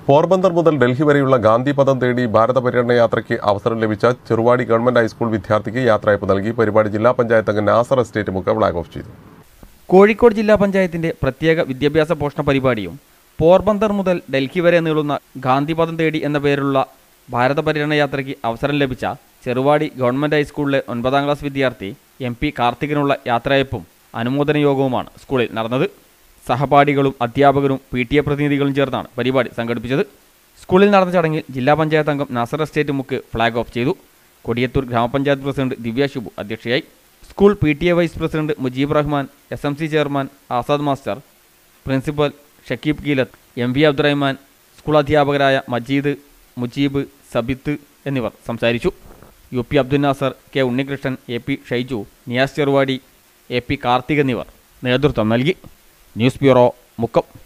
പോർബന്ദർ മുതൽ ഡൽഹി വരെയുള്ള ഗാന്ധിപഥം തേടി ഭാരത പര്യടന യാത്രയ്ക്ക് അവസരം ലഭിച്ച ചെറുവാടി ഗവൺമെന്റ് ഹൈസ്കൂൾ വിദ്യാർത്ഥിക്ക് യാത്രയപ്പ് നൽകി പരിപാടി ജില്ലാ പഞ്ചായത്ത് അംഗം നാസർ എസ്റ്റേറ്റ് മുഖ ഫ്ളാഗ് ഓഫ് ചെയ്തു കോഴിക്കോട് ജില്ലാ പഞ്ചായത്തിന്റെ പ്രത്യേക വിദ്യാഭ്യാസ പോഷണ പരിപാടിയും പോർബന്ദർ മുതൽ ഡൽഹി വരെ നീളുന്ന ഗാന്ധിപഥം തേടി എന്ന പേരിലുള്ള ഭാരത പര്യടന യാത്രയ്ക്ക് അവസരം ലഭിച്ച ചെറുവാടി ഗവൺമെന്റ് ഹൈസ്കൂളിലെ ഒൻപതാം ക്ലാസ് വിദ്യാർത്ഥി എം പി കാർത്തികിനുള്ള യാത്രയപ്പും അനുമോദന യോഗവുമാണ് സ്കൂളിൽ നടന്നത് സഹപാഠികളും അധ്യാപകരും പി ടി എ പ്രതിനിധികളും ചേർന്നാണ് പരിപാടി സംഘടിപ്പിച്ചത് സ്കൂളിൽ നടന്ന ചടങ്ങിൽ ജില്ലാ പഞ്ചായത്ത് അംഗം Nasar estate Mukku flag off ചെയ്തു കൊടിയത്തൂർ ഗ്രാമപഞ്ചായത്ത് പ്രസിഡന്റ് ദിവ്യ ഷിബു അധ്യക്ഷയായി school P T A vice president Mujeeb Rahman S M C chairman Azad master principal Shakeeb Geelath M V Abdurahman school അധ്യാപകരായ മജീദ് മുജീബ് സബിത്ത് എന്നിവർ സംസാരിച്ചു U P Abdul Nasar K Unnikrishnan A P Shaiju Niyas Cheruvadi A P Karthik എന്നിവർ നേതൃത്വം നൽകി ന്യൂസ് ബ്യൂറോ മുക്കം